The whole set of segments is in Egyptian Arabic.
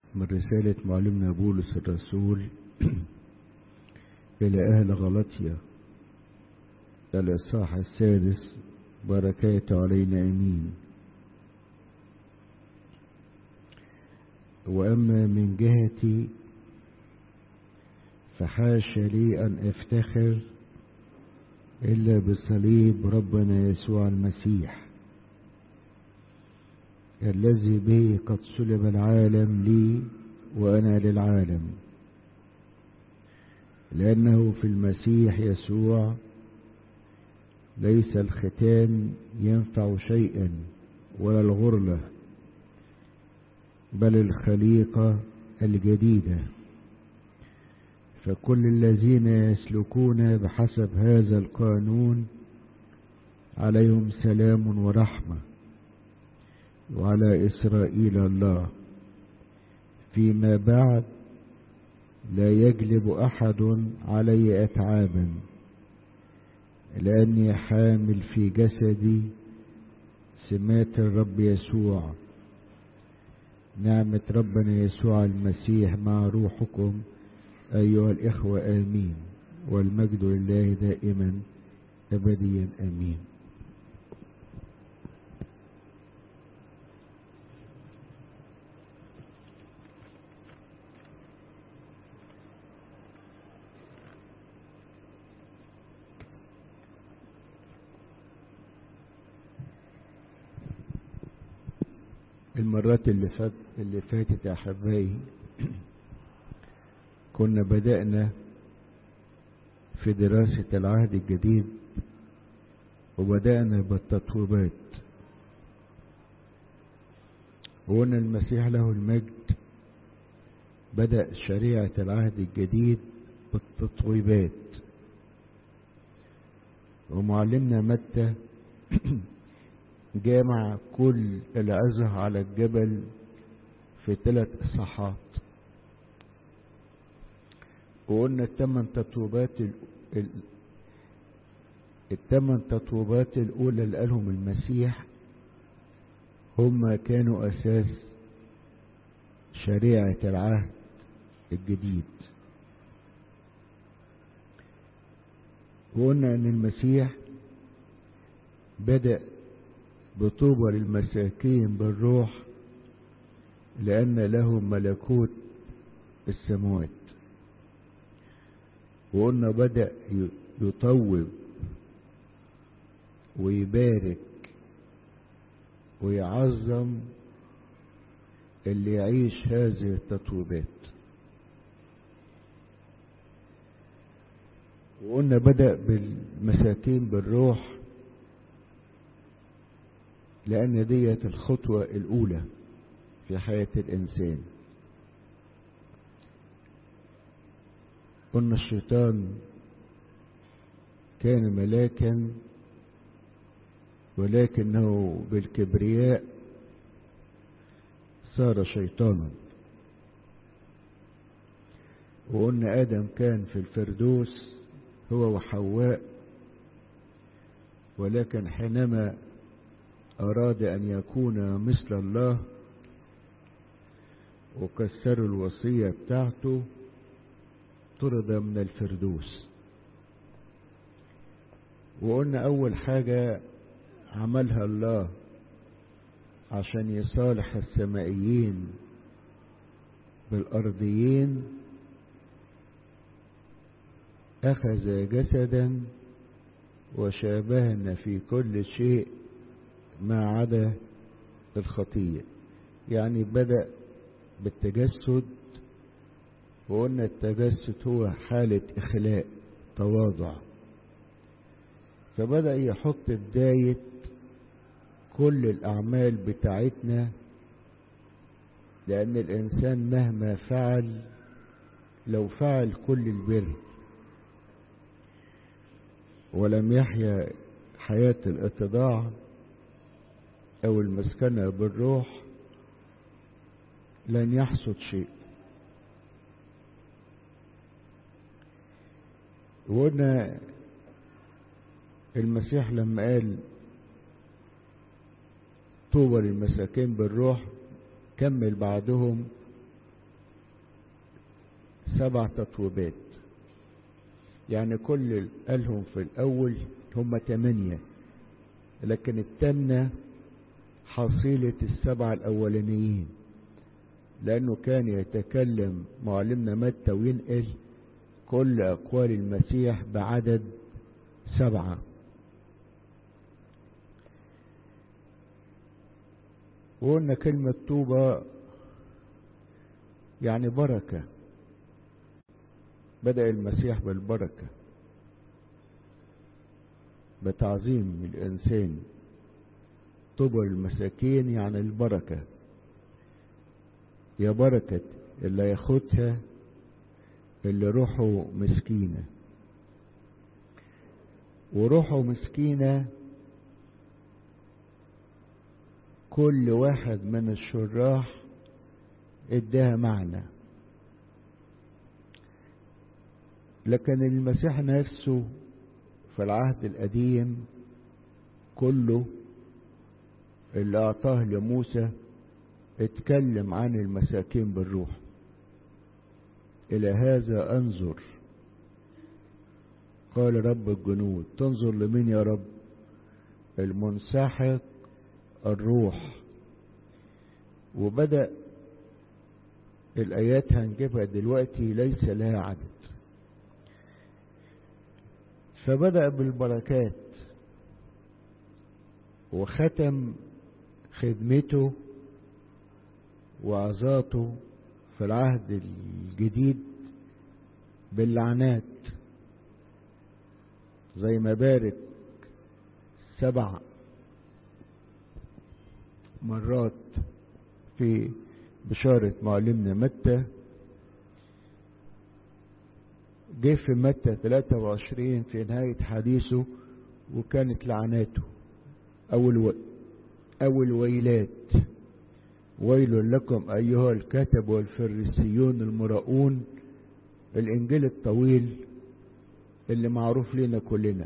من رسالة معلمنا بولس الرسول إلى أهل غلطية الإصحاح السادس بركاته علينا أمين وأما من جهتي فحاش لي أن أفتخر إلا بصليب ربنا يسوع المسيح الذي به قد سلب العالم لي وأنا للعالم لأنه في المسيح يسوع ليس الختان ينفع شيئا ولا الغرلة بل الخليقة الجديدة فكل الذين يسلكون بحسب هذا القانون عليهم سلام ورحمة وعلى إسرائيل الله فيما بعد لا يجلب أحد علي أتعابا لأني حامل في جسدي سمات الرب يسوع نعمة ربنا يسوع المسيح مع روحكم أيها الإخوة آمين والمجد لله دائما أبديا آمين المرات اللي فات اللي فاتت يا احبائي كنا بدأنا في دراسة العهد الجديد وبدأنا بالتطويبات وقلنا المسيح له المجد بدأ شريعة العهد الجديد بالتطويبات ومعلمنا متى جامع كل العظة على الجبل في ثلاث إصحاحات وقلنا الثمان تطوبات ال... الثمان تطوبات الأولى اللي قالهم المسيح هم كانوا أساس شريعة العهد الجديد وقلنا أن المسيح بدأ بطوبى للمساكين بالروح لأن لهم ملكوت السماوات وقلنا بدأ يطوب ويبارك ويعظم اللي يعيش هذه التطويبات وقلنا بدأ بالمساكين بالروح لأن ديت الخطوة الأولى في حياة الإنسان قلنا الشيطان كان ملاكا ولكنه بالكبرياء صار شيطانا وقلنا آدم كان في الفردوس هو وحواء ولكن حينما أراد أن يكون مثل الله وكسروا الوصية بتاعته طرد من الفردوس وقلنا أول حاجة عملها الله عشان يصالح السمائيين بالأرضيين أخذ جسدا وشابهنا في كل شيء ما عدا الخطية يعني بدأ بالتجسد وقلنا التجسد هو حالة إخلاء تواضع فبدأ يحط بداية كل الأعمال بتاعتنا لأن الإنسان مهما فعل لو فعل كل البر ولم يحيا حياة الاتضاع أو المسكنة بالروح لن يحصد شيء وقلنا المسيح لما قال طوبى للمساكين بالروح كمل بعدهم سبع تطويبات يعني كل اللي قالهم في الأول هم تمانية لكن التامنة حصيلة السبعة الأولانيين لأنه كان يتكلم معلمنا متى وينقل كل أقوال المسيح بعدد سبعة وقلنا كلمة طوبة يعني بركة بدأ المسيح بالبركة بتعظيم الإنسان طوبى المساكين يعني البركة يا بركة اللي ياخدها اللي روحه مسكينة وروحه مسكينة كل واحد من الشراح اداها معنى لكن المسيح نفسه في العهد القديم كله اللي اعطاه لموسى اتكلم عن المساكين بالروح الى هذا انظر قال رب الجنود تنظر لمين يا رب المنسحق الروح وبدأ الآيات هنجيبها دلوقتي ليس لها عدد فبدأ بالبركات وختم خدمته وعظاته في العهد الجديد باللعنات زي ما بارك سبع مرات في بشارة معلمنا متى جه في متى 23 في نهاية حديثه وكانت لعناته أول و... أول ويلات ويل لكم أيها الكتب والفريسيون المراؤون الإنجيل الطويل اللي معروف لنا كلنا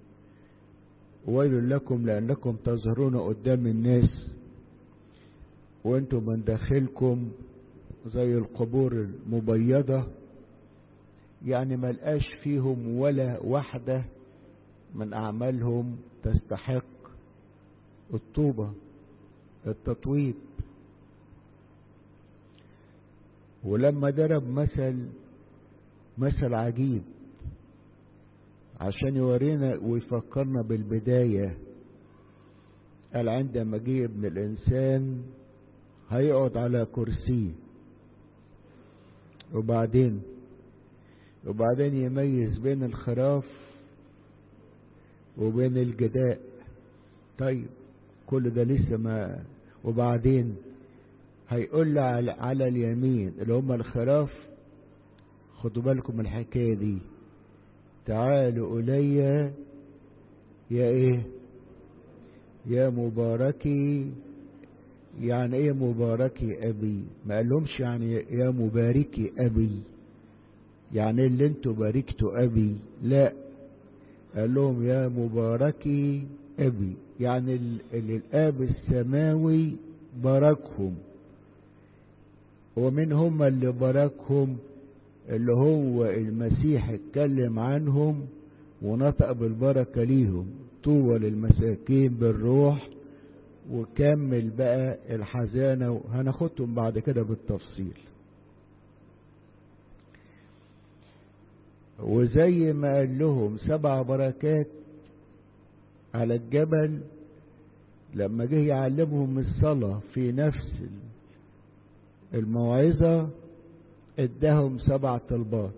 ويل لكم لأنكم تظهرون قدام الناس وانتم من داخلكم زي القبور المبيضة يعني ملقاش فيهم ولا واحدة من أعمالهم تستحق الطوبة التطويب ولما ضرب مثل مثل عجيب عشان يورينا ويفكرنا بالبداية قال عندما جه ابن الإنسان هيقعد على كرسي وبعدين وبعدين يميز بين الخراف وبين الجداء طيب كل ده لسه ما وبعدين هيقول له على, على اليمين اللي هم الخراف خدوا بالكم من الحكايه دي تعالوا الي يا ايه يا مباركي يعني ايه مباركي ابي ما قالهمش يعني يا مباركي ابي يعني اللي انتوا باركتوا ابي لا قال لهم يا مباركي ابي يعني اللي الاب السماوي باركهم ومن هم اللي باركهم اللي هو المسيح اتكلم عنهم ونطق بالبركة ليهم طوى للمساكين بالروح وكمل بقى الحزانة وهناخدهم بعد كده بالتفصيل وزي ما قال لهم سبع بركات على الجبل لما جه يعلمهم الصلاة في نفس الموعظة اداهم سبع طلبات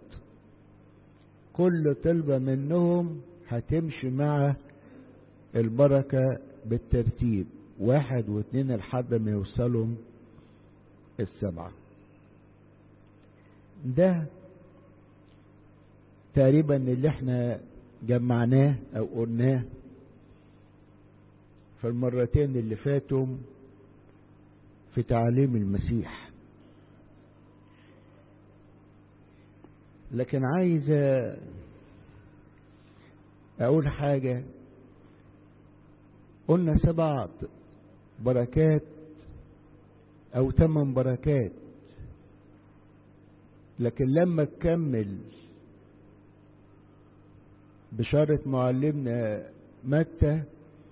كل طلبة منهم هتمشي مع البركة بالترتيب واحد واثنين لحد ما يوصلوا السبعة ده تقريبا اللي احنا جمعناه او قلناه في المرتين اللي فاتوا في تعليم المسيح لكن عايز اقول حاجة قلنا سبع بركات او ثمان بركات لكن لما تكمل بشارة معلمنا متى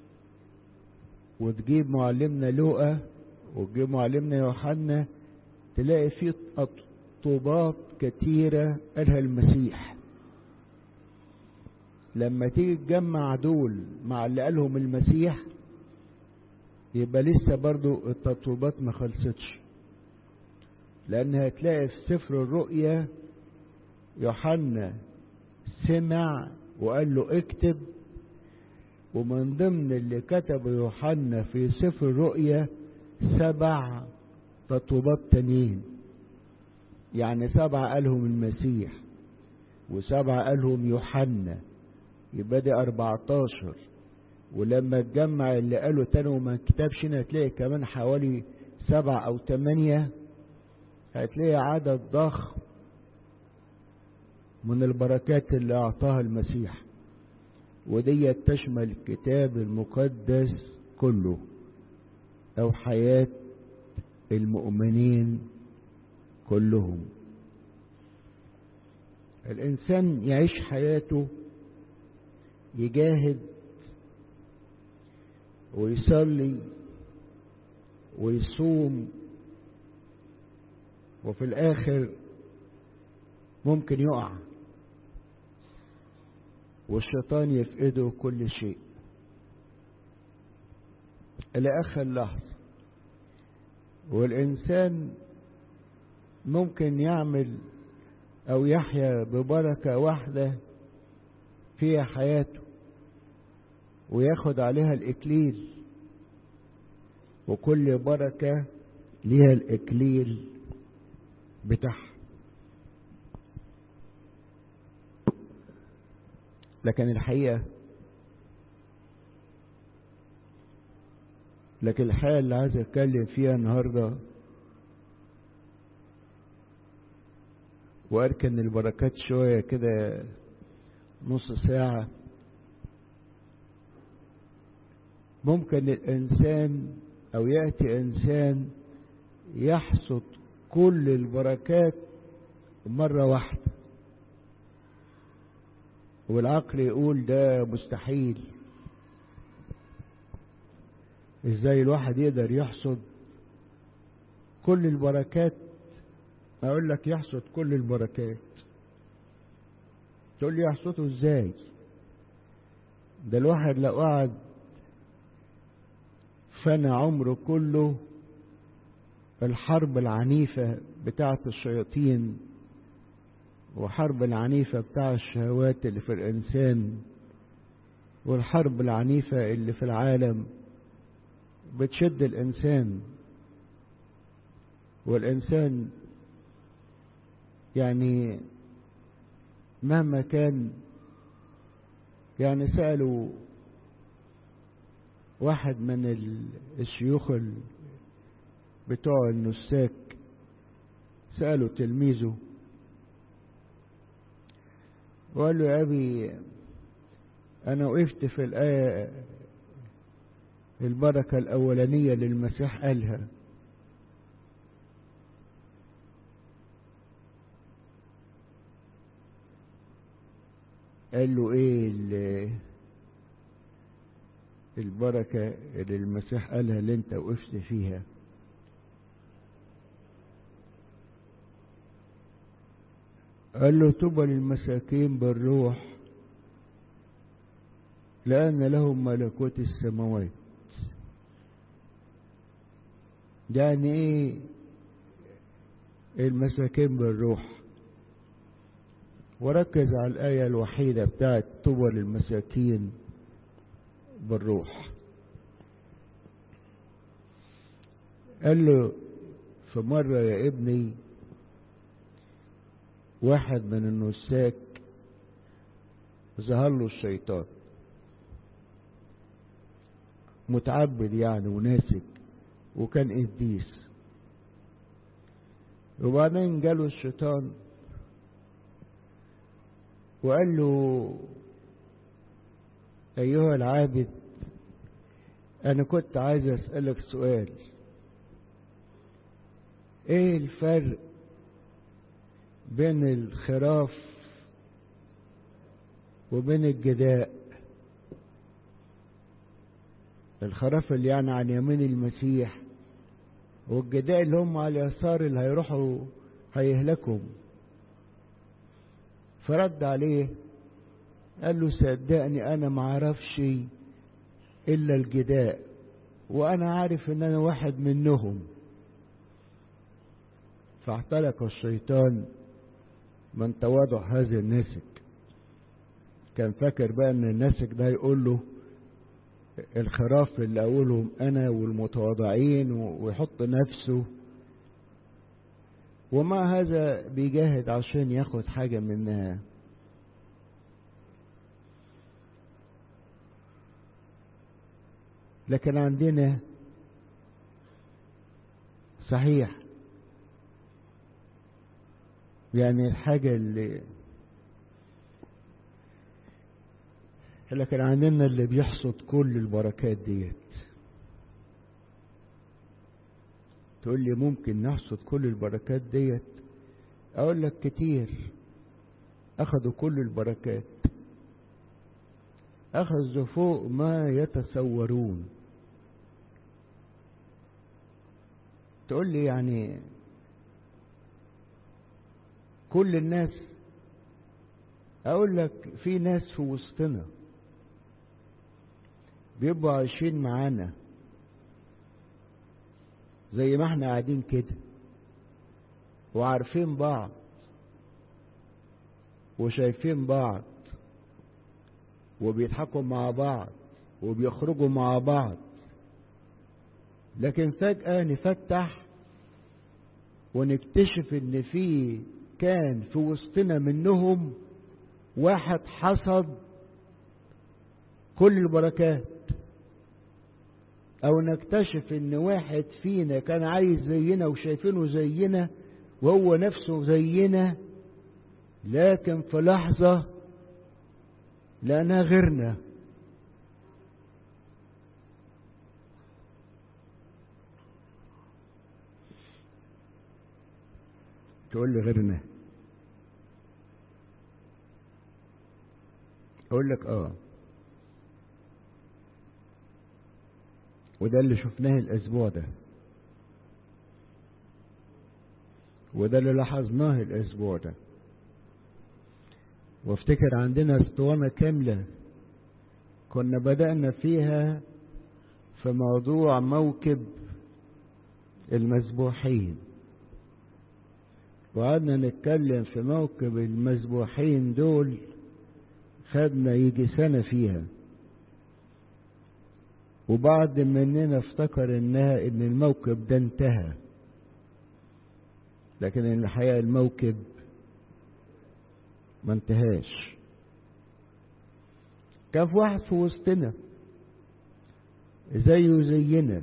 وتجيب معلمنا لوقا وتجيب معلمنا يوحنا تلاقي فيه طوبات كتيرة قالها المسيح لما تيجي تجمع دول مع اللي قالهم المسيح يبقى لسه برضو التطوبات ما خلصتش لان هتلاقي في سفر الرؤيا يوحنا سمع وقال له اكتب ومن ضمن اللي كتبه يوحنا في سفر الرؤيا سبع تطوبات تانيين يعني سبعة قالهم المسيح وسبعة قالهم يوحنا يبقى دي أربعتاشر ولما تجمع اللي قالوا تاني وما كتبش هنا هتلاقي كمان حوالي سبعة أو تمانية هتلاقي عدد ضخم من البركات اللي أعطاها المسيح ودي تشمل الكتاب المقدس كله أو حياة المؤمنين كلهم الإنسان يعيش حياته يجاهد ويصلي ويصوم وفي الآخر ممكن يقع والشيطان يفقده كل شيء إلى آخر لحظة والإنسان ممكن يعمل أو يحيا ببركة واحدة في حياته وياخد عليها الإكليل وكل بركة ليها الإكليل بتاعها لكن الحقيقة لكن الحقيقة اللي عايز أتكلم فيها النهاردة وأركن البركات شوية كده نص ساعة ممكن الإنسان أو يأتي إنسان يحصد كل البركات مرة واحدة والعقل يقول ده مستحيل ازاي الواحد يقدر يحصد كل البركات اقول لك يحصد كل البركات تقول لي يحصده ازاي ده الواحد لو قعد فنى عمره كله الحرب العنيفة بتاعة الشياطين وحرب العنيفة بتاع الشهوات اللي في الإنسان والحرب العنيفة اللي في العالم بتشد الإنسان والإنسان يعني مهما كان يعني سألوا واحد من الشيوخ بتوع النساك سألوا تلميذه وقال له يا أبي أنا وقفت في الآية البركة الأولانية للمسيح قالها قال له ايه البركة اللي المسيح قالها اللي انت وقفت فيها قال له طوبى للمساكين بالروح لأن لهم ملكوت السماوات يعني ايه المساكين بالروح وركز على الآية الوحيدة بتاعت طوبى للمساكين بالروح قال له في مرة يا ابني واحد من النساك ظهر له الشيطان متعبد يعني وناسك وكان قديس وبعدين جاله الشيطان وقال له أيها العابد أنا كنت عايز أسألك سؤال إيه الفرق بين الخراف وبين الجداء الخراف اللي يعني عن يمين المسيح والجداء اللي هم على اليسار اللي هيروحوا هيهلكهم فرد عليه قال له صدقني انا ما اعرفش الا الجداء وانا عارف ان انا واحد منهم فاعتلق الشيطان من تواضع هذا الناسك كان فاكر بقى ان الناسك ده يقول له الخراف اللي اقولهم انا والمتواضعين ويحط نفسه ومع هذا بيجاهد عشان ياخد حاجة منها لكن عندنا صحيح يعني الحاجة اللي لكن عندنا اللي بيحصد كل البركات ديت تقول لي ممكن نحصد كل البركات ديت اقول لك كتير اخذوا كل البركات اخذوا فوق ما يتصورون تقول لي يعني كل الناس اقول لك في ناس في وسطنا بيبقوا عايشين معانا زي ما احنا قاعدين كده وعارفين بعض وشايفين بعض وبيضحكوا مع بعض وبيخرجوا مع بعض لكن فجأة نفتح ونكتشف ان في كان في وسطنا منهم واحد حصد كل البركات او نكتشف ان واحد فينا كان عايز زينا وشايفينه زينا وهو نفسه زينا لكن في لحظة لقيناه غيرنا تقول لي غيرنا اقول لك اه وده اللي شفناه الاسبوع ده وده اللي لاحظناه الاسبوع ده وافتكر عندنا اسطوانة كاملة كنا بدأنا فيها في موضوع موكب المذبوحين وقعدنا نتكلم في موكب المذبوحين دول خدنا يجي سنة فيها وبعض مننا افتكر انها ان الموكب ده انتهى لكن الحقيقة الموكب ما انتهاش كان في واحد في وسطنا زيه زينا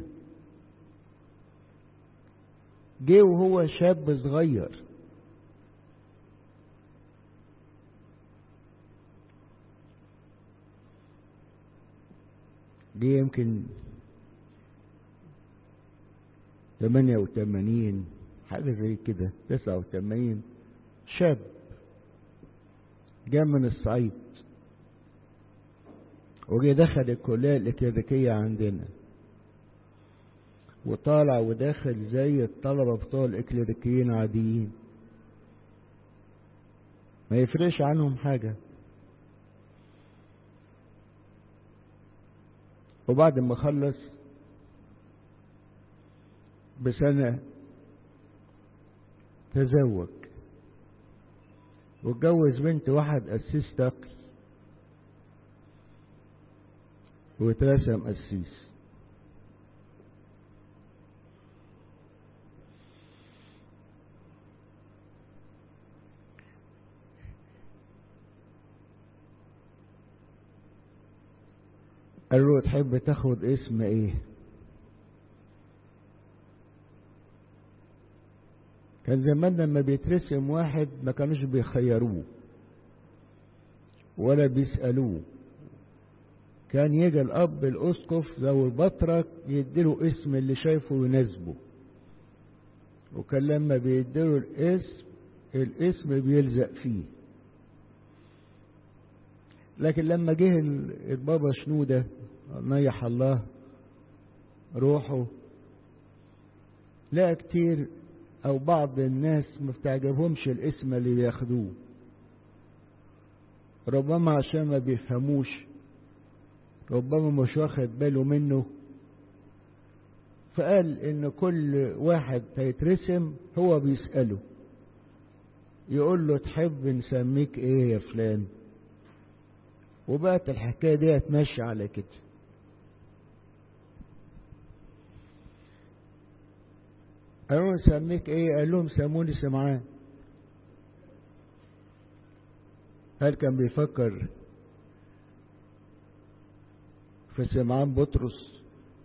جه وهو شاب صغير جه يمكن تمانية وتمانين حاجة زي كده تسعة وتمانين شاب جاء من الصعيد وجي دخل الكلية الإكليريكية عندنا وطالع وداخل زي الطلبة بتوع الإكليريكيين عاديين ما يفرقش عنهم حاجة وبعد ما خلص بسنة تزوج واتجوز بنت واحد قسيس تقي واترسم قسيس قال له تحب تاخد اسم ايه كان زمان لما بيترسم واحد ما كانوش بيخيروه ولا بيسألوه كان يجي الأب الأسقف لو البطرك يديله اسم اللي شايفه يناسبه وكان لما بيديله الاسم الاسم بيلزق فيه لكن لما جه البابا شنودة نيح الله روحه لقى كتير او بعض الناس ما بتعجبهمش الاسم اللي بياخدوه ربما عشان ما بيفهموش ربما مش واخد باله منه فقال ان كل واحد هيترسم هو بيسأله يقول له تحب نسميك ايه يا فلان وبقت الحكاية دي تمشي على كده قالوا نسميك ايه قال لهم سموني سمعان هل كان بيفكر في سمعان بطرس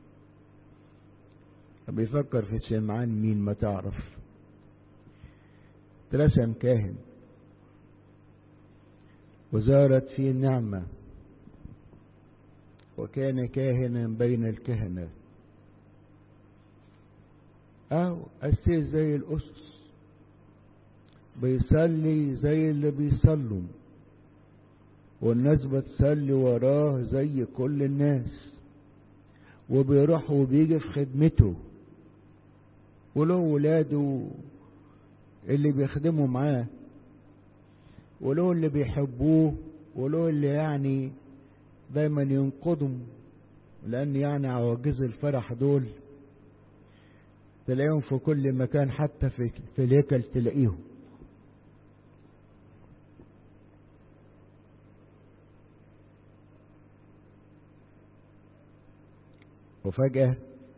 بيفكر في سمعان مين ما تعرف ترسم كاهن وزارت فيه النعمة وكان كاهنا بين الكهنة أو أسيس زي الأسس بيصلي زي اللي بيصلوا والناس بتصلي وراه زي كل الناس وبيروح وبيجي في خدمته وله ولاده اللي بيخدموا معاه وله اللي بيحبوه وله اللي يعني دايما ينقضهم لان يعني عواجيز الفرح دول تلاقيهم في كل مكان حتى في, في الهيكل تلاقيهم وفجأة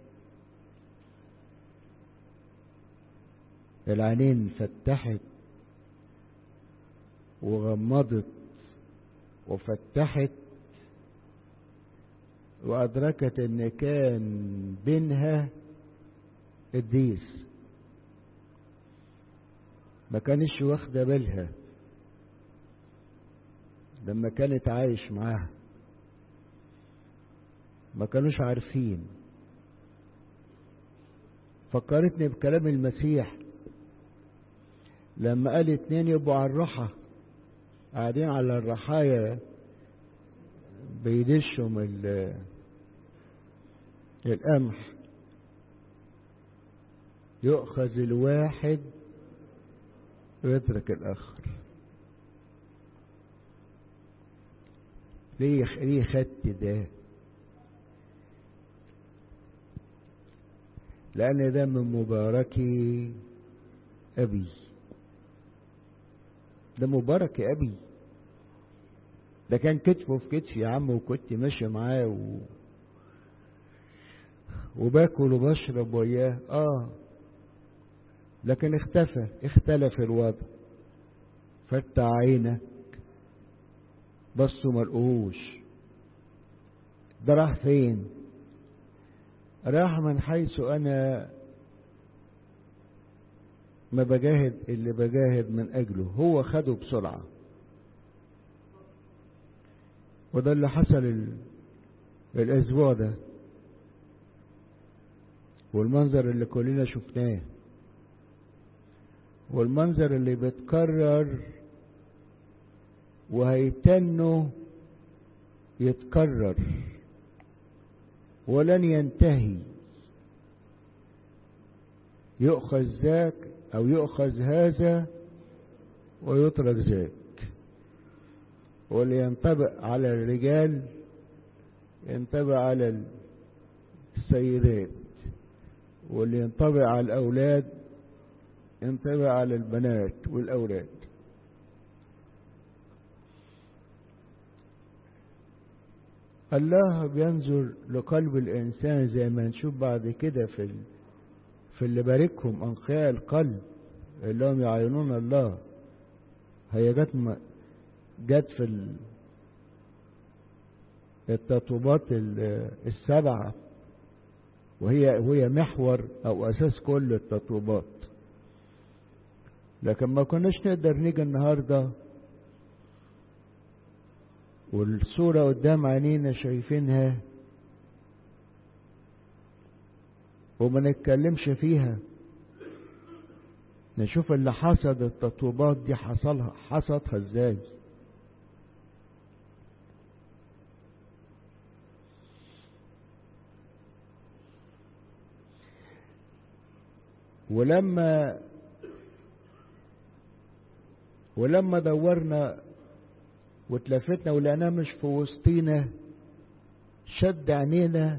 العينين فتحت وغمضت وفتحت وأدركت إن كان بينها قديس ما كانش واخدة بالها لما كانت عايش معاها ما كانوش عارفين فكرتني بكلام المسيح لما قال اتنين يبقوا على الرحى قاعدين على الرحايا بيدشهم القمح يؤخذ الواحد ويترك الآخر ليه ليه خدت ده لأن ده من مباركي أبي ده مبارك يا أبي ده كان كتفه في كتفي يا عم وكنت ماشي معاه و... وباكل وبشرب وياه اه لكن اختفى اختلف الوضع فتح عينك بصوا ملقوهوش ده راح فين راح من حيث انا ما بجاهد اللي بجاهد من اجله هو خده بسرعة وده اللي حصل ال... الاسبوع ده والمنظر اللي كلنا شفناه والمنظر اللي بيتكرر وهيتنه يتكرر ولن ينتهي يؤخذ ذاك او يؤخذ هذا ويترك ذاك واللي ينطبق على الرجال ينطبق على السيدات واللي ينطبق على الاولاد ينطبق على البنات والاولاد الله بينظر لقلب الإنسان زي ما نشوف بعد كده في ال... في اللي باركهم أنقياء القلب اللي هم يعينون الله هي جت م... جت في ال... التطوبات السبعة وهي وهي محور أو أساس كل التطوبات لكن ما كناش نقدر نيجي النهارده والصورة قدام عينينا شايفينها وما نتكلمش فيها نشوف اللي حصد التطويبات دي حصلها حصدها ازاي ولما ولما دورنا واتلفتنا ولقيناه مش في وسطينا شد عينينا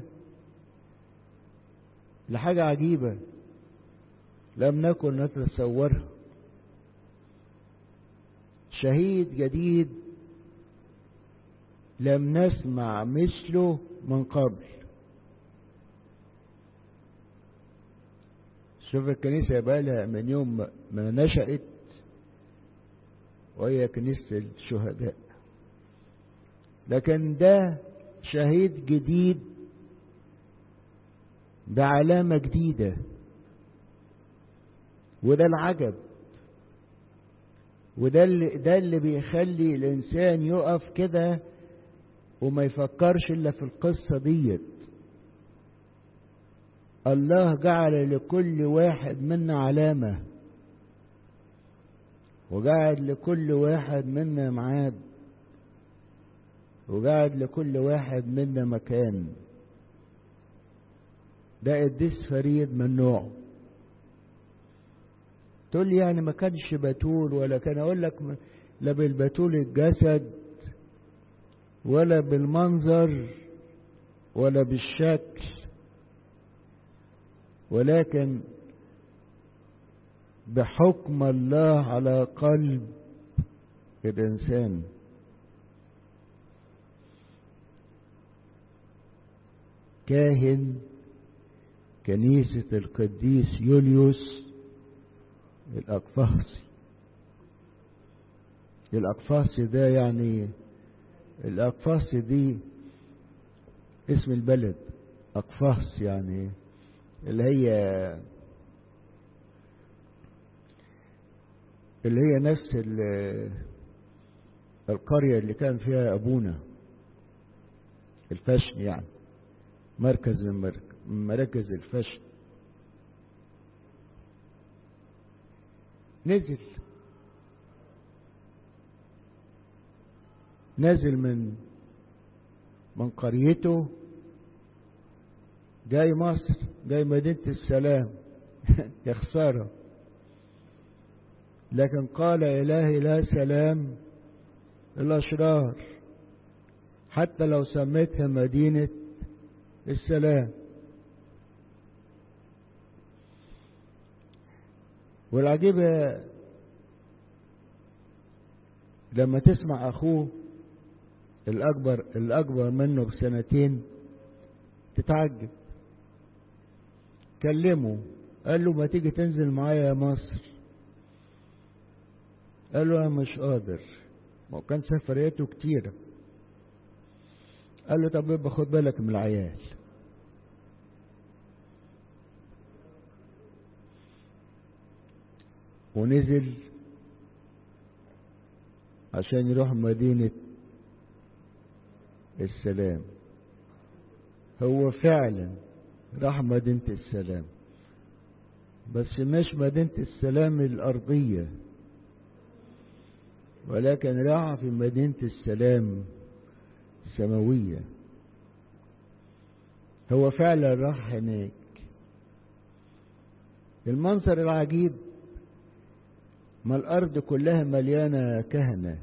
لحاجة عجيبة لم نكن نتصورها شهيد جديد لم نسمع مثله من قبل شوف الكنيسة بقالها من يوم ما نشأت وهي كنيسة الشهداء لكن ده شهيد جديد بعلامة جديدة وده العجب وده اللي ده اللي بيخلي الانسان يقف كده وما يفكرش الا في القصه ديت الله جعل لكل واحد منا علامه وجعل لكل واحد منا ميعاد وجعل لكل واحد منا مكان ده قديس فريد من نوعه تقول لي يعني ما كانش بتول ولا كان اقول لك لا بالبتول الجسد ولا بالمنظر ولا بالشكل ولكن بحكم الله على قلب الانسان كاهن كنيسة القديس يوليوس الأقفاصي الأقفاصي ده يعني الأقفاصي دي اسم البلد أقفاص يعني اللي هي اللي هي نفس القرية اللي كان فيها أبونا الفشن يعني مركز من مراكز الفشن نزل نازل من من قريته جاي مصر جاي مدينة السلام يا خسارة لكن قال إلهي لا سلام الأشرار حتى لو سميتها مدينة السلام والعجيبة لما تسمع أخوه الأكبر الأكبر منه بسنتين تتعجب كلمه قال له ما تيجي تنزل معايا مصر قال له أنا مش قادر ما كان سفرياته كتيرة قال له طب يبقى خد بالك من العيال ونزل عشان يروح مدينة السلام هو فعلا راح مدينة السلام بس مش مدينة السلام الأرضية ولكن راح في مدينة السلام السماوية هو فعلا راح هناك المنظر العجيب ما الأرض كلها مليانة كهنة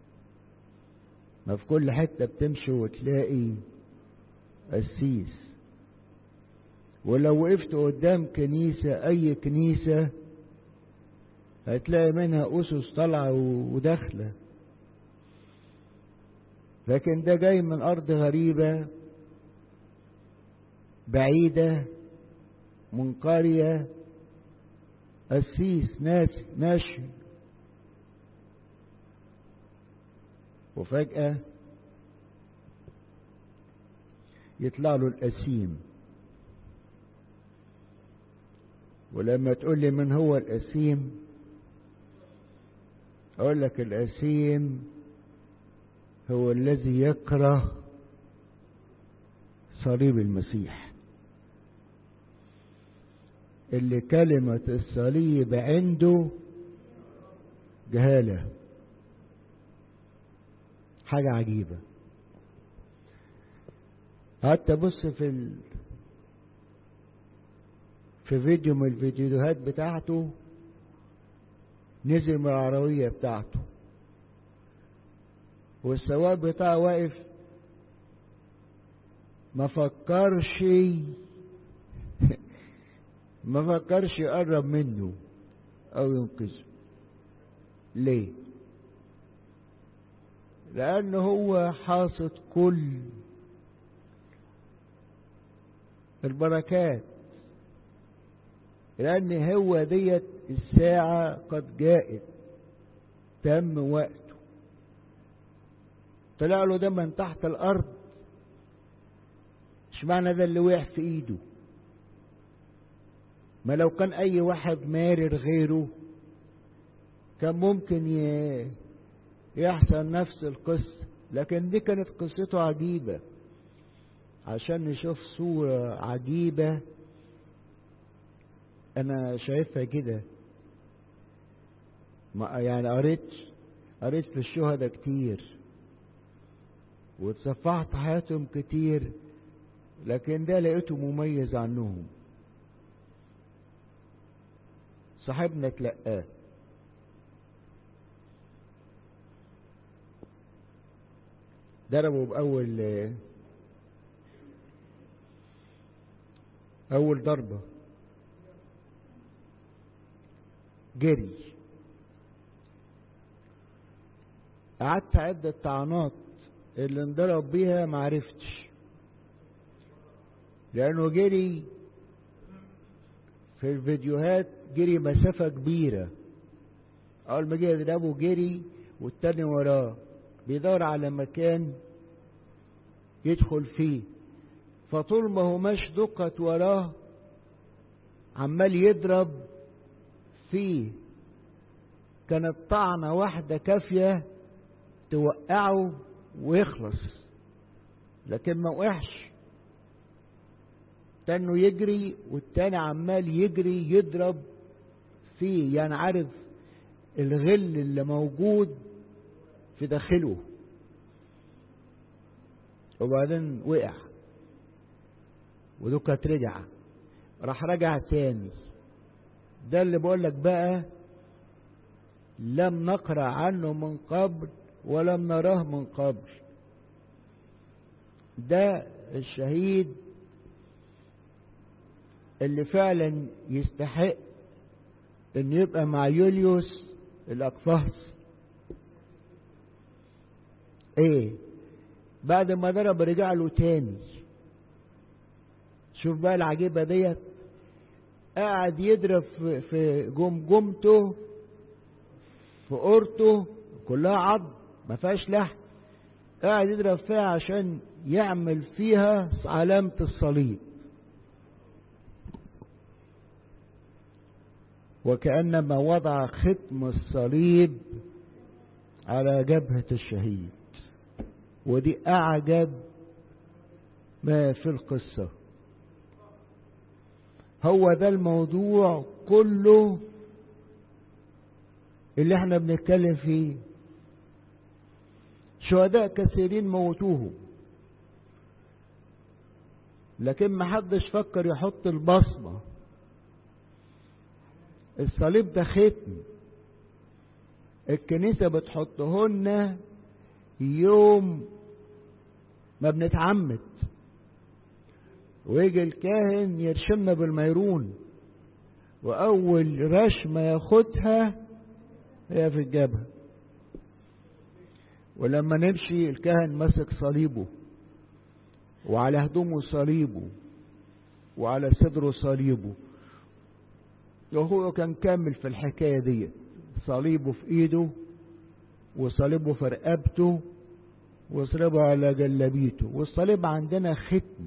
ما في كل حتة بتمشي وتلاقي قسيس ولو وقفت قدام كنيسة أي كنيسة هتلاقي منها أسس طالعة وداخلة لكن ده جاي من أرض غريبة بعيدة من قرية قسيس ناس ماشي وفجأة يطلع له الأسيم ولما تقول لي من هو الأسيم أقول لك الأسيم هو الذي يكره صليب المسيح اللي كلمة الصليب عنده جهالة حاجة عجيبة حتى بص في ال... في فيديو من الفيديوهات بتاعته نزل من العربية بتاعته والسواق بتاعه واقف ما فكرش ما فكرش يقرب منه او ينقذه ليه لانه هو حاصد كل البركات لان هو ديت الساعة قد جاءت تم وقته طلع له ده من تحت الارض اشمعنى ده اللي وقع في ايده ما لو كان اي واحد مارر غيره كان ممكن ي... يحصل نفس القصة لكن دي كانت قصته عجيبة عشان نشوف صورة عجيبة انا شايفها كده يعني قريت قريت في الشهداء كتير وتصفحت حياتهم كتير لكن ده لقيته مميز عنهم صاحبنا تلقاه ضربه بأول أول ضربة جري قعدت أعد الطعنات اللي انضرب بيها معرفتش لأنه جري في الفيديوهات جري مسافة كبيرة أول ما جه يضربه جري والتاني وراه بيدور على مكان يدخل فيه فطول ما هو ماش دقت وراه عمال يضرب فيه كانت طعنة واحدة كافية توقعه ويخلص لكن ما وقعش تانه يجري والتاني عمال يجري يضرب فيه يعني عارف الغل اللي موجود في داخله وبعدين وقع ودوكت رجع راح رجع تاني ده اللي بقول لك بقى لم نقرا عنه من قبل ولم نراه من قبل ده الشهيد اللي فعلا يستحق ان يبقى مع يوليوس الاقفاص ايه بعد ما ضرب رجع له تاني شوف بقى العجيبه ديت قاعد يضرب في جمجمته في قرطه كلها عظم ما فيهاش لحم قاعد يضرب فيها عشان يعمل فيها علامة الصليب وكأنما وضع ختم الصليب على جبهة الشهيد ودي أعجب ما في القصة هو ده الموضوع كله اللي احنا بنتكلم فيه شهداء كثيرين موتوهم لكن ما حدش فكر يحط البصمة الصليب ده ختم الكنيسة بتحطهن يوم ما بنتعمد ويجي الكاهن يرشمنا بالميرون وأول رشمة ياخدها هي في الجبهة ولما نمشي الكاهن ماسك صليبه وعلى هدومه صليبه وعلى صدره صليبه وهو كان كامل في الحكاية دي صليبه في ايده وصليبه في رقبته وصليبه على جلبيته والصليب عندنا ختم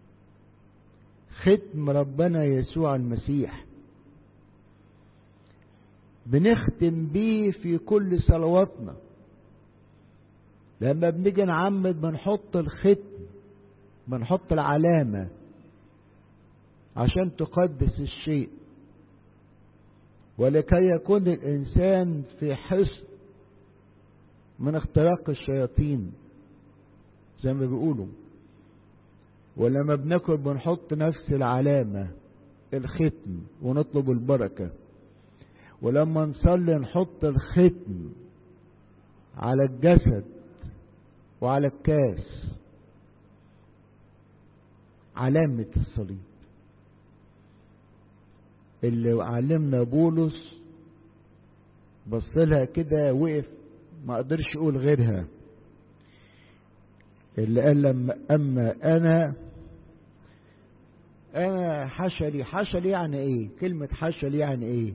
ختم ربنا يسوع المسيح بنختم بيه في كل صلواتنا لما بنيجي نعمد بنحط الختم بنحط العلامة عشان تقدس الشيء ولكي يكون الإنسان في حصن من اختراق الشياطين زي ما بيقولوا ولما بناكل بنحط نفس العلامة الختم ونطلب البركة ولما نصلي نحط الختم على الجسد وعلى الكاس علامة الصليب اللي علمنا بولس بص لها كده وقف ما قدرش يقول غيرها اللي قال لما اما انا انا حشلي حشلي يعني ايه كلمة حشلي يعني ايه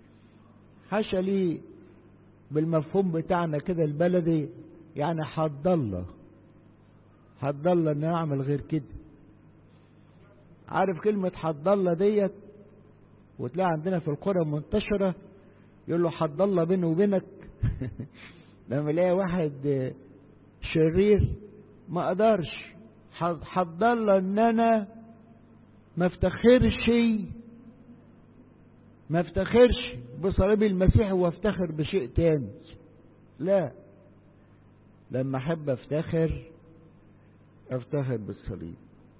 حشلي بالمفهوم بتاعنا كده البلدي يعني حد الله حد الله ان اعمل غير كده عارف كلمة حد الله ديت وتلاقي عندنا في القرى منتشرة يقول له حد الله بيني وبينك لما الاقي واحد شرير ما اقدرش حد الله ان انا ما افتخرش ما افتخرش بصليب المسيح وافتخر بشيء تاني لا لما احب افتخر افتخر بالصليب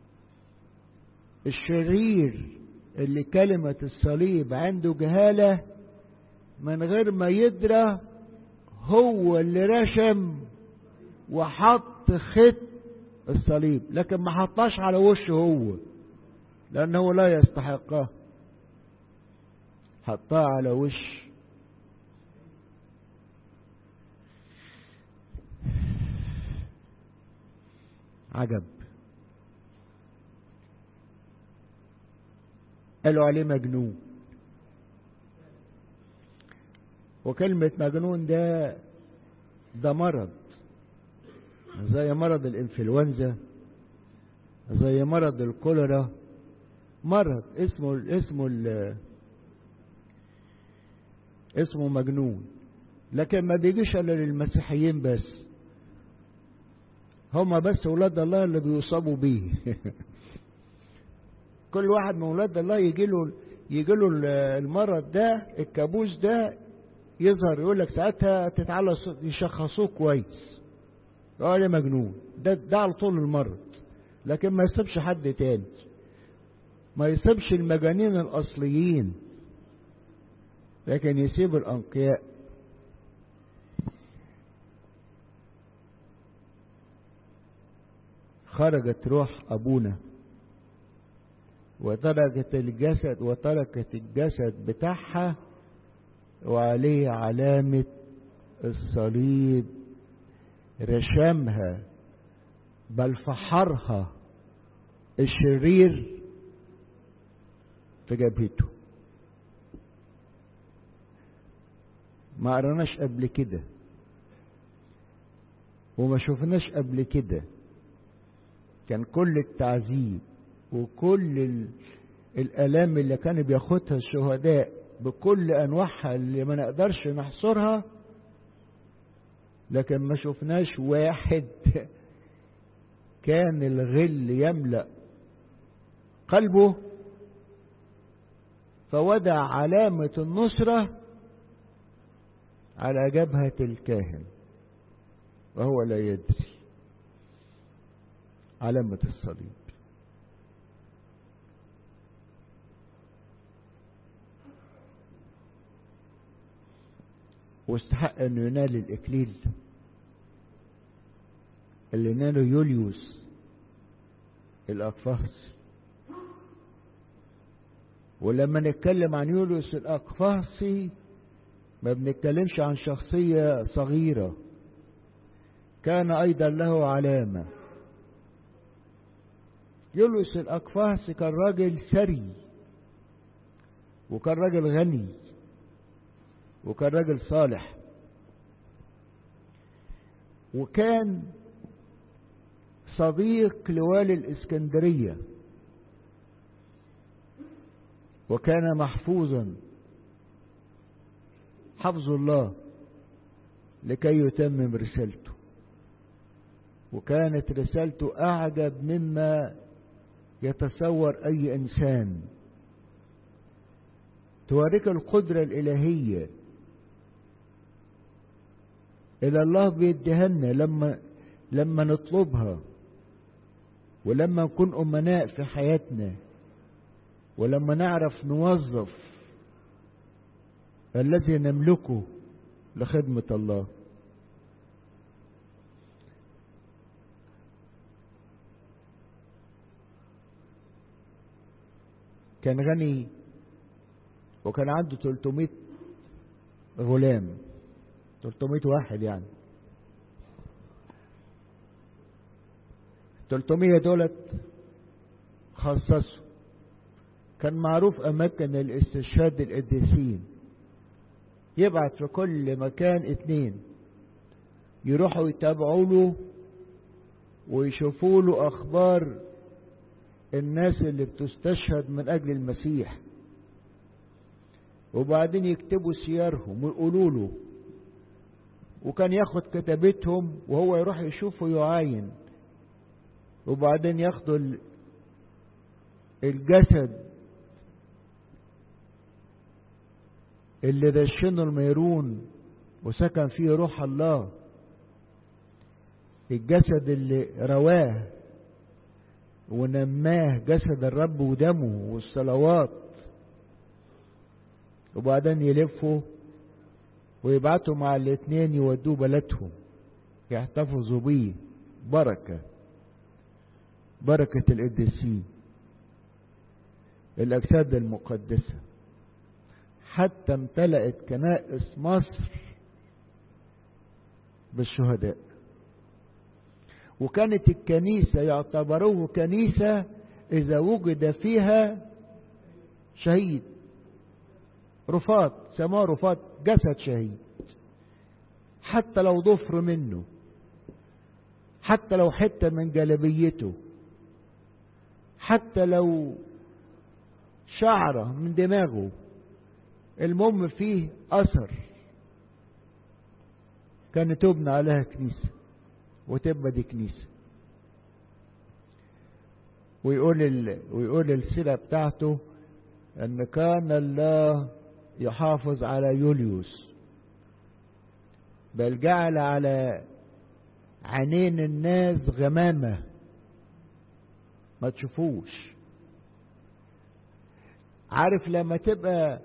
الشرير اللي كلمة الصليب عنده جهالة من غير ما يدرى هو اللي رشم وحط خط الصليب لكن ما حطاش على وشه هو لأنه لا يستحقه حطاه على وش عجب قالوا عليه مجنون وكلمة مجنون ده ده مرض زي مرض الانفلونزا زي مرض الكوليرا مرض اسمه اسمه اسمه مجنون لكن ما بيجيش الا للمسيحيين بس هما بس اولاد الله اللي بيصابوا بيه كل واحد من اولاد الله يجي له يجي له المرض ده الكابوس ده يظهر يقول لك ساعتها تتعلى يشخصوه كويس قال مجنون ده ده على طول المرض لكن ما يصيبش حد تاني ما يصيبش المجانين الاصليين لكن يسيب الانقياء خرجت روح ابونا وتركت الجسد وتركت الجسد بتاعها وعليه علامة الصليب رشمها بل فحرها الشرير في جبهته ما قرناش قبل كده وما شفناش قبل كده كان كل التعذيب وكل ال... الآلام اللي كانوا بياخدها الشهداء بكل أنواعها اللي ما نقدرش نحصرها لكن ما شفناش واحد كان الغل يملأ قلبه فودع علامة النصرة على جبهة الكاهن وهو لا يدري علامة الصليب واستحق انه ينال الاكليل اللي ناله يوليوس الاقفاص ولما نتكلم عن يوليوس الاقفاصي ما بنتكلمش عن شخصية صغيرة كان ايضا له علامة يوليوس الاقفاصي كان راجل ثري وكان راجل غني وكان راجل صالح وكان صديق لوالي الإسكندرية وكان محفوظا حفظ الله لكي يتمم رسالته وكانت رسالته أعجب مما يتصور أي إنسان توريك القدرة الإلهية إلى الله بيديها لنا لما لما نطلبها ولما نكون أمناء في حياتنا ولما نعرف نوظف الذي نملكه لخدمة الله كان غني وكان عنده 300 غلام 300 واحد يعني 300 دولت خصصوا كان معروف أماكن الاستشهاد القديسين يبعت في كل مكان اتنين يروحوا يتابعوا له ويشوفوا له أخبار الناس اللي بتستشهد من أجل المسيح وبعدين يكتبوا سيارهم ويقولوا له وكان ياخد كتابتهم وهو يروح يشوف ويعاين وبعدين ياخدوا الجسد اللي دشنه الميرون وسكن فيه روح الله الجسد اللي رواه ونماه جسد الرب ودمه والصلوات وبعدين يلفوا ويبعتوا مع الاتنين يودوه بلدهم يحتفظوا بيه بركة بركة القديسين الأجساد المقدسة حتى امتلأت كنائس مصر بالشهداء وكانت الكنيسة يعتبروه كنيسة إذا وجد فيها شهيد رفاط سماه رفاط جسد شهيد حتى لو ضفر منه حتى لو حتة من جلبيته حتى لو شعرة من دماغه المهم فيه أثر كان تبنى عليها كنيسة وتبقى دي كنيسة ويقول ال... ويقول السيرة بتاعته أن كان الله يحافظ على يوليوس بل جعل على عينين الناس غمامة ما تشوفوش عارف لما تبقى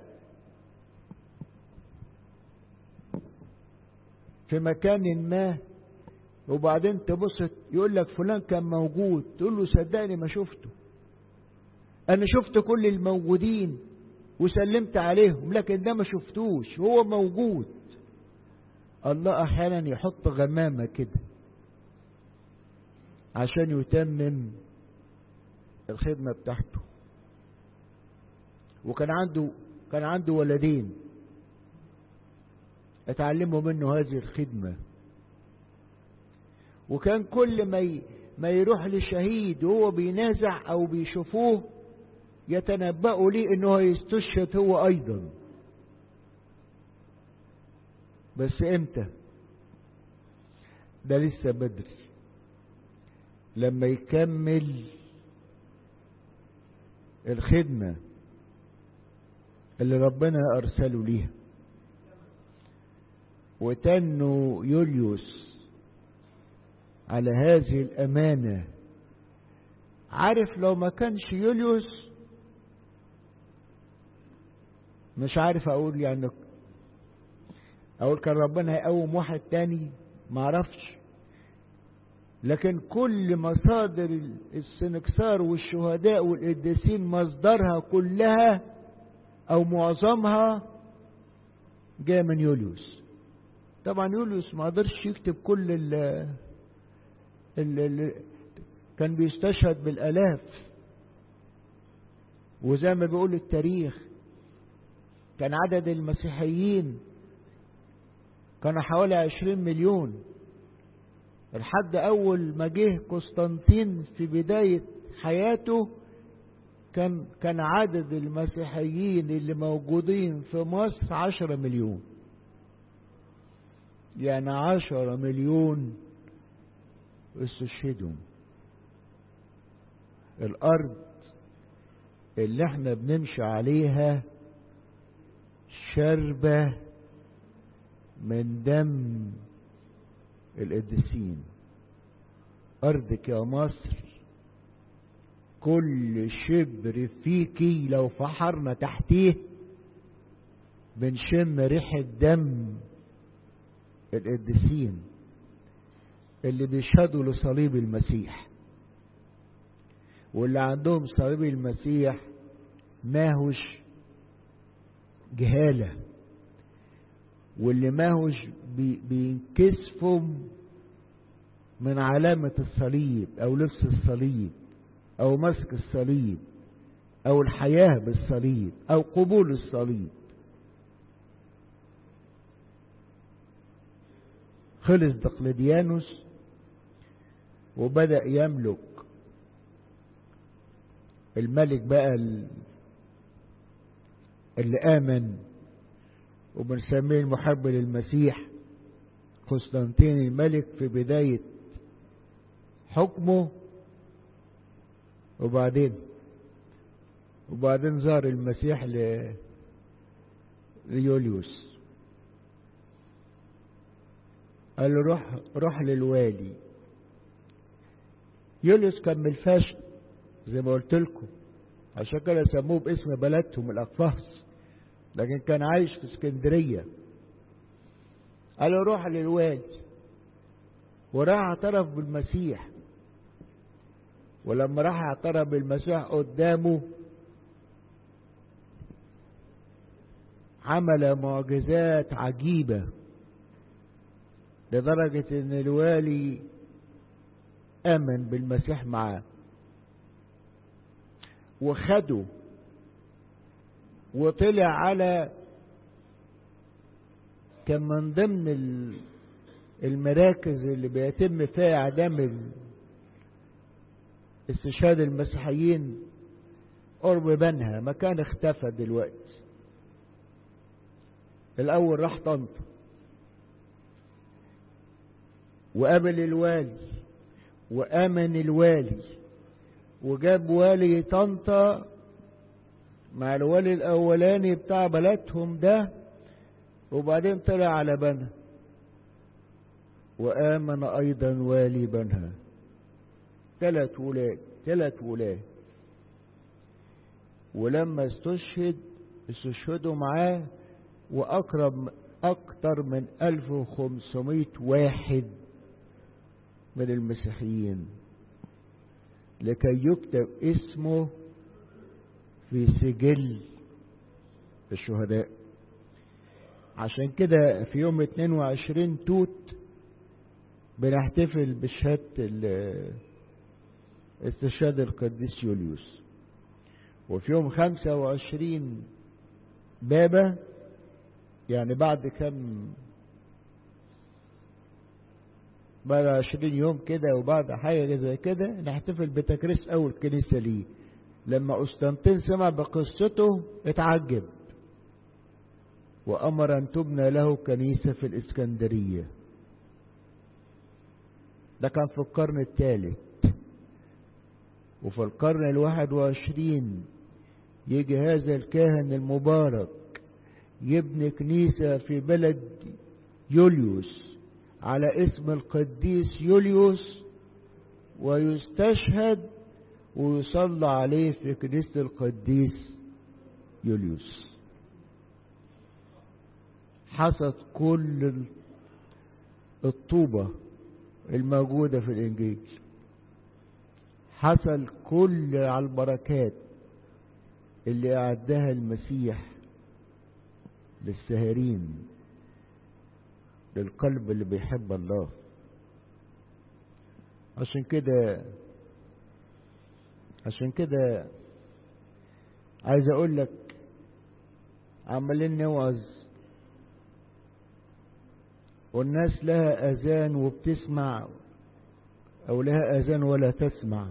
في مكان ما وبعدين تبص يقول لك فلان كان موجود تقول له صدقني ما شفته انا شفت كل الموجودين وسلمت عليهم لكن ده ما شفتوش هو موجود الله احيانا يحط غمامة كده عشان يتمم الخدمة بتاعته وكان عنده كان عنده ولدين اتعلموا منه هذه الخدمة وكان كل ما ي... ما يروح لشهيد وهو بينازع او بيشوفوه يتنبأوا ليه انه هيستشهد هو ايضا بس امتى ده لسه بدري لما يكمل الخدمة اللي ربنا أرسله ليها وتنو يوليوس على هذه الأمانة عارف لو ما كانش يوليوس مش عارف أقول يعني أقول كان ربنا هيقوم واحد تاني معرفش لكن كل مصادر السنكسار والشهداء والقديسين مصدرها كلها او معظمها جاء من يوليوس طبعا يوليوس ما قدرش يكتب كل ال ال كان بيستشهد بالالاف وزي ما بيقول التاريخ كان عدد المسيحيين كان حوالي عشرين مليون لحد أول ما جه قسطنطين في بداية حياته كان كان عدد المسيحيين اللي موجودين في مصر عشرة مليون يعني عشرة مليون استشهدوا الأرض اللي احنا بنمشي عليها شربة من دم القديسين أرضك يا مصر كل شبر فيكي لو فحرنا تحتيه بنشم ريحة دم القديسين اللي بيشهدوا لصليب المسيح واللي عندهم صليب المسيح ماهوش جهالة واللي ماهوش بي بينكسفوا من علامة الصليب أو لبس الصليب أو مسك الصليب أو الحياة بالصليب أو قبول الصليب خلص دقلديانوس وبدأ يملك الملك بقى اللي آمن وبنسميه المحب للمسيح قسطنطين الملك في بداية حكمه وبعدين وبعدين زار المسيح ل ليوليوس قال له روح روح للوالي يوليوس كان من الفاشل زي ما قلت لكم عشان كده سموه باسم بلدهم الاقفاص لكن كان عايش في اسكندريه قال له روح للوالي وراح اعترف بالمسيح ولما راح اعترف بالمسيح قدامه عمل معجزات عجيبة لدرجة ان الوالي امن بالمسيح معاه وخده وطلع على كان من ضمن المراكز اللي بيتم فيها اعدام استشهاد المسيحيين قرب بنها مكان اختفى دلوقتي الاول راح طنطا وقابل الوالي وامن الوالي وجاب والي طنطا مع الوالي الاولاني بتاع بلدهم ده وبعدين طلع على بنها وامن ايضا والي بنها ثلاث ولاد ثلاث ولاد ولما استشهد استشهدوا معاه وأقرب أكثر من 1500 واحد من المسيحيين لكي يكتب اسمه في سجل الشهداء عشان كده في يوم 22 توت بنحتفل بشهادة استشهاد القديس يوليوس وفي يوم 25 بابا يعني بعد كم بعد عشرين يوم كده وبعد حاجة زي كده نحتفل بتكريس أول كنيسة ليه لما قسطنطين سمع بقصته اتعجب وأمر أن تبنى له كنيسة في الإسكندرية ده كان في القرن الثالث وفي القرن الواحد وعشرين يجي هذا الكاهن المبارك يبني كنيسة في بلد يوليوس على اسم القديس يوليوس ويستشهد ويصلى عليه في كنيسة القديس يوليوس حصد كل الطوبة الموجودة في الإنجيل حصل كل على البركات اللي أعدها المسيح للساهرين للقلب اللي بيحب الله عشان كده عشان كده عايز اقول لك عمالين نوعظ والناس لها اذان وبتسمع او لها اذان ولا تسمع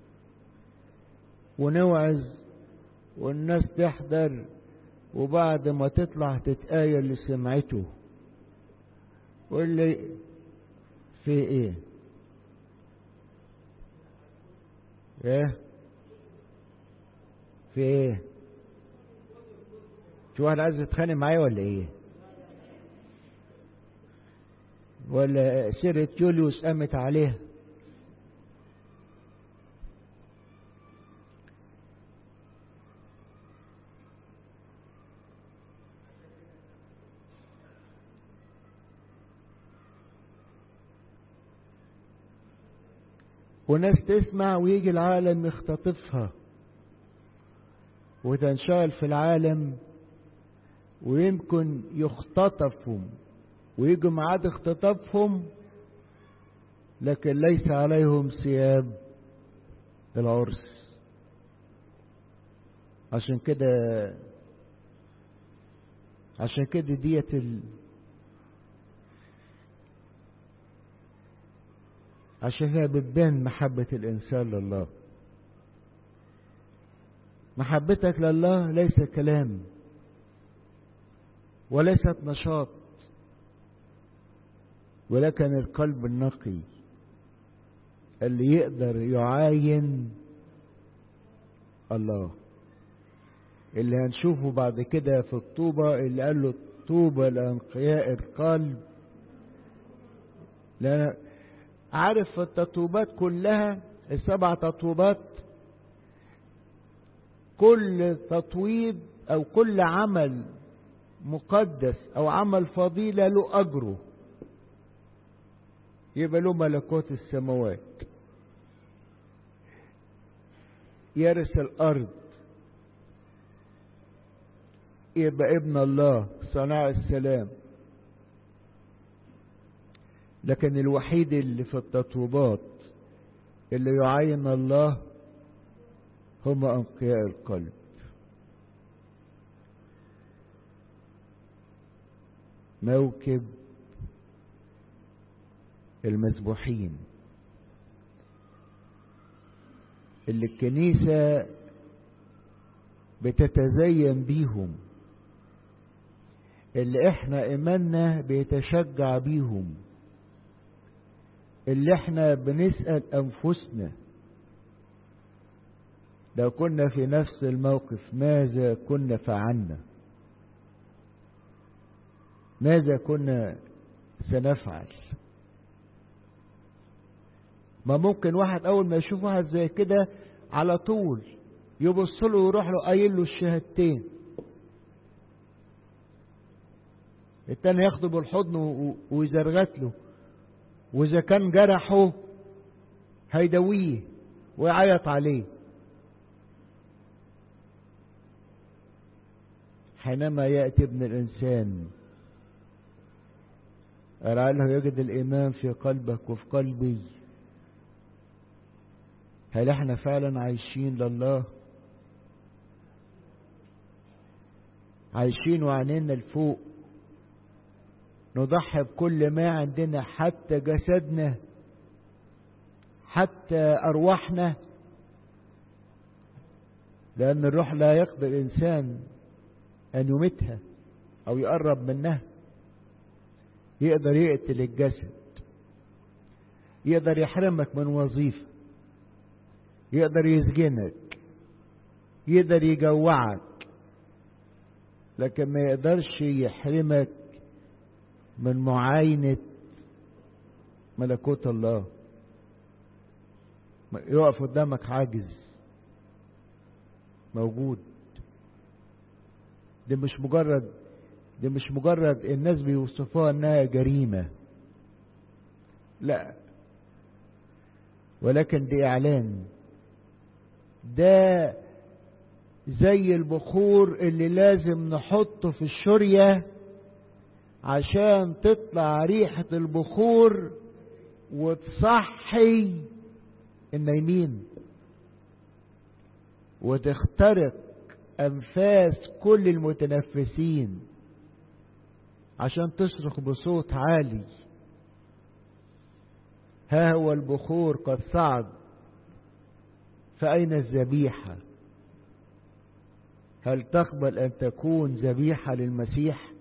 ونوعظ والناس تحضر وبعد ما تطلع تتآية اللي سمعته واللي في ايه ايه في ايه في واحد عايز يتخانق معايا ولا ايه ولا سيرة يوليوس قامت عليها وناس تسمع ويجي العالم يختطفها وتنشغل في العالم ويمكن يختطفهم ويجوا ميعاد اختطافهم لكن ليس عليهم ثياب العرس عشان كده عشان كده ديت ال... عشان هي بتبان محبة الإنسان لله محبتك لله ليس كلام وليست نشاط ولكن القلب النقي اللي يقدر يعاين الله اللي هنشوفه بعد كده في الطوبة اللي قال له طوبى لأنقياء القلب لأن عارف التطوبات كلها السبع تطوبات كل تطويب أو كل عمل مقدس أو عمل فضيلة له أجره يبقى له ملكوت السماوات يرث الأرض يبقى ابن الله صناع السلام لكن الوحيد اللي في التطوبات اللي يعين الله هم أنقياء القلب موكب المذبوحين اللي الكنيسة بتتزين بيهم اللي احنا ايماننا بيتشجع بيهم اللي احنا بنسأل انفسنا لو كنا في نفس الموقف ماذا كنا فعلنا ماذا كنا سنفعل ما ممكن واحد اول ما يشوف واحد زي كده على طول يبص له ويروح له قايل له الشهادتين التاني ياخده بالحضن ويزرغت له واذا كان جرحه هيدويه ويعيط عليه حينما يأتي ابن الإنسان لعله يجد الإيمان في قلبك وفي قلبي هل احنا فعلا عايشين لله عايشين وعنينا لفوق نضحي بكل ما عندنا حتى جسدنا حتى أرواحنا لأن الروح لا يقدر الإنسان أن يمتها أو يقرب منها يقدر يقتل الجسد يقدر يحرمك من وظيفة يقدر يسجنك يقدر يجوعك لكن ما يقدرش يحرمك من معاينة ملكوت الله يقف قدامك عاجز موجود دي مش مجرد دي مش مجرد الناس بيوصفوها انها جريمة لا ولكن دي اعلان ده زي البخور اللي لازم نحطه في الشرية عشان تطلع ريحة البخور وتصحي النايمين وتخترق أنفاس كل المتنفسين عشان تصرخ بصوت عالي ها هو البخور قد صعد فأين الذبيحة هل تقبل أن تكون ذبيحة للمسيح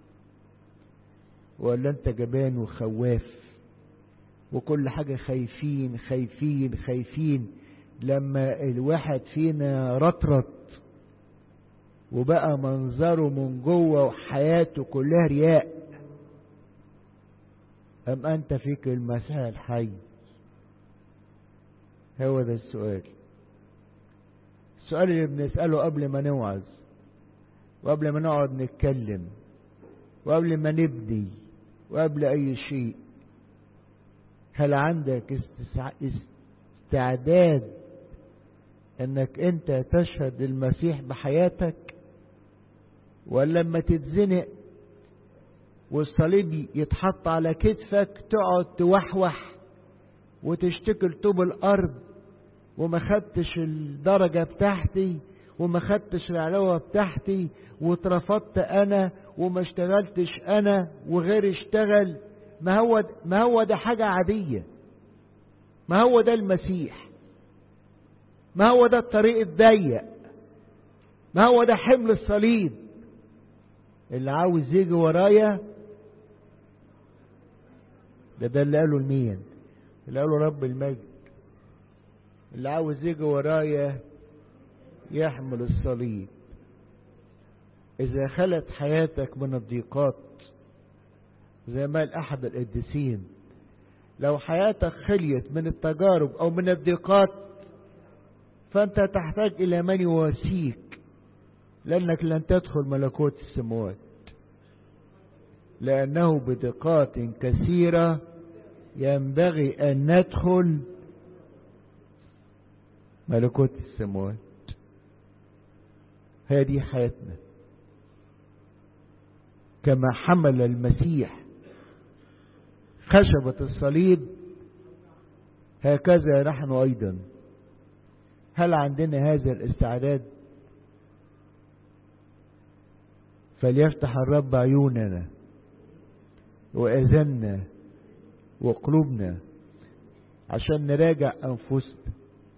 ولا أنت جبان وخواف وكل حاجة خايفين خايفين خايفين لما الواحد فينا رطرط وبقى منظره من جوه وحياته كلها رياء أم أنت فيك المسيح الحي هو ده السؤال السؤال اللي بنسأله قبل ما نوعظ وقبل ما نقعد نتكلم وقبل ما نبني وقبل أي شيء هل عندك استعداد انك انت تشهد المسيح بحياتك ولا لما تتزنق والصليب يتحط على كتفك تقعد توحوح وتشتكي لطوب الارض وما خدتش الدرجه بتاعتي وما خدتش العلاوه بتاعتي واترفضت انا وما اشتغلتش انا وغير اشتغل ما هو ما هو ده حاجه عاديه ما هو ده المسيح ما هو ده الطريق الضيق ما هو ده حمل الصليب اللي عاوز يجي ورايا ده ده اللي قاله لمين اللي قاله رب المجد اللي عاوز يجي ورايا يحمل الصليب إذا خلت حياتك من الضيقات زي ما قال أحد القديسين لو حياتك خليت من التجارب أو من الضيقات فأنت تحتاج إلى من يواسيك لأنك لن تدخل ملكوت السماوات لأنه بدقات كثيرة ينبغي أن ندخل ملكوت السماوات هذه حياتنا كما حمل المسيح خشبة الصليب هكذا نحن أيضا هل عندنا هذا الاستعداد فليفتح الرب عيوننا وأذنا وقلوبنا عشان نراجع أنفسنا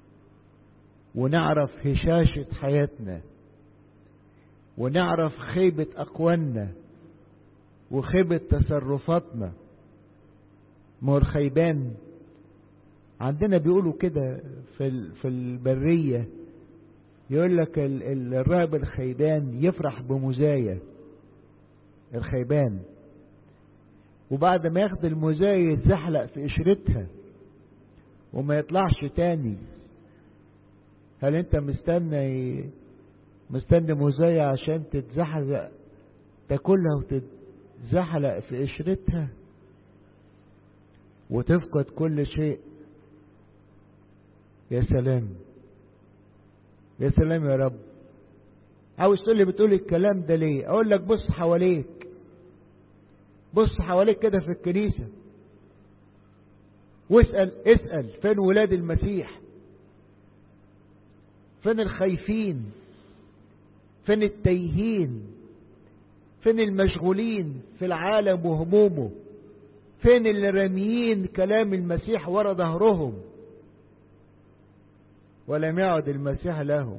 ونعرف هشاشة حياتنا ونعرف خيبة أقوالنا وخيبة تصرفاتنا ما الخيبان عندنا بيقولوا كده في في البرية يقول لك الراهب الخيبان يفرح بمزايا الخيبان وبعد ما ياخد المزايا يتزحلق في قشرتها وما يطلعش تاني هل انت مستني مستني مزايا عشان تتزحلق تاكلها وتتزحلق في قشرتها وتفقد كل شيء يا سلام يا سلام يا رب عاوز تقول لي بتقول الكلام ده ليه اقول لك بص حواليك بص حواليك كده في الكنيسة واسأل اسأل فين ولاد المسيح فين الخايفين فين التايهين فين المشغولين في العالم وهمومه فين اللي راميين كلام المسيح ورا ظهرهم ولم يعد المسيح لهم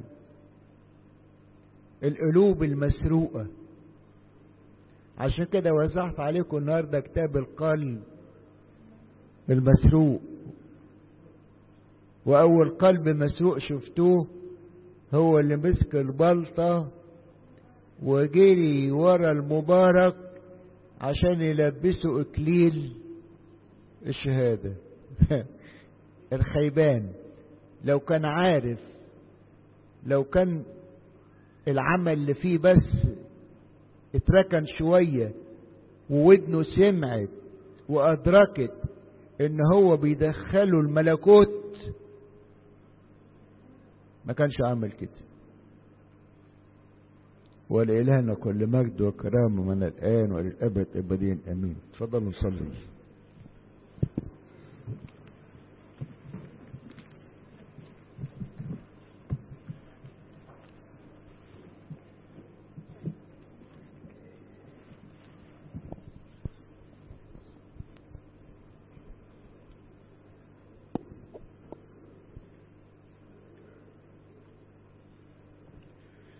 القلوب المسروقة عشان كده وزعت عليكم النهاردة كتاب القلب المسروق وأول قلب مسروق شفتوه هو اللي مسك البلطة وجري ورا المبارك عشان يلبسه إكليل الشهادة الخيبان لو كان عارف لو كان العمل اللي فيه بس اتركن شوية وودنه سمعت وأدركت إن هو بيدخله الملكوت ما كانش عمل كده ولإلهنا كل مجد وكرامة من الآن وللأبد أبدين أمين تفضلوا نصلي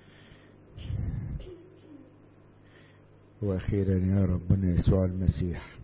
واخيرا يا ربنا يسوع المسيح